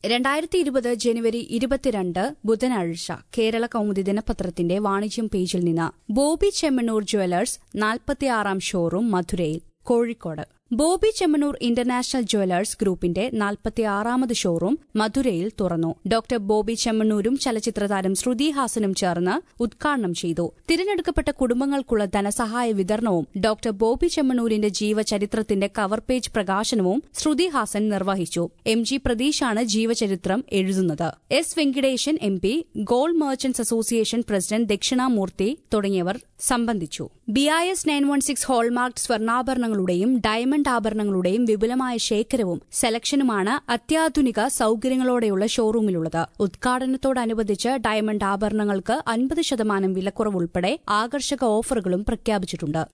രണ്ടായിരത്തി ഇരുപത് ജനുവരി ഇരുപത്തിരണ്ട് ബുധനാഴ്ച കേരള കൗമുദി ദിനപത്രത്തിന്റെ വാണിജ്യം പേജിൽ നിന്ന് ബോബി ചെമ്മണ്ണൂർ ജ്വല്ലേഴ്സ് നാൽപ്പത്തിയാറാം ഷോറൂം മധുരയിൽ കോഴിക്കോട് ബോബി ചെമ്മണ്ണൂർ ഇന്റർനാഷണൽ ജ്വല്ലേഴ്സ് ഗ്രൂപ്പിന്റെ നാൽപ്പത്തിയാറാമത് ഷോറൂം മധുരയിൽ തുറന്നു ഡോക്ടർ ബോബി ചെമ്മണ്ണൂരും ചലച്ചിത്രതാരം ശ്രുതി ഹാസനും ചേർന്ന് ഉദ്ഘാടനം ചെയ്തു തിരഞ്ഞെടുക്കപ്പെട്ട കുടുംബങ്ങൾക്കുള്ള ധനസഹായ വിതരണവും ഡോക്ടർ ബോബി ചെമ്മണ്ണൂരിന്റെ ജീവചരിത്രത്തിന്റെ കവർ പേജ് പ്രകാശനവും ശ്രുതി ഹാസൻ നിർവഹിച്ചു എം ജി പ്രതീഷാണ് ജീവചരിത്രം എഴുതുന്നത് S Venkiteshan M P gold merchants association president Dakshinamurthy തുടങ്ങിയവർ സംബന്ധിച്ചു B I S nine one six hallmark സ്വർണ്ണാഭരണങ്ങളുടെയും ഡയമണ്ട് ആഭരണങ്ങളുടെയും വിപുലമായ ശേഖരവും സെലക്ഷനുമാണ് അത്യാധുനിക സൌകര്യങ്ങളോടെയുള്ള ഷോറൂമിലുള്ളത് ഉദ്ഘാടനത്തോടനുബന്ധിച്ച് ഡയമണ്ട് ആഭരണങ്ങൾക്ക് അൻപത് ശതമാനം വിലക്കുറവ് ഉൾപ്പെടെ ആകർഷക ഓഫറുകളും പ്രഖ്യാപിച്ചിട്ടുണ്ട്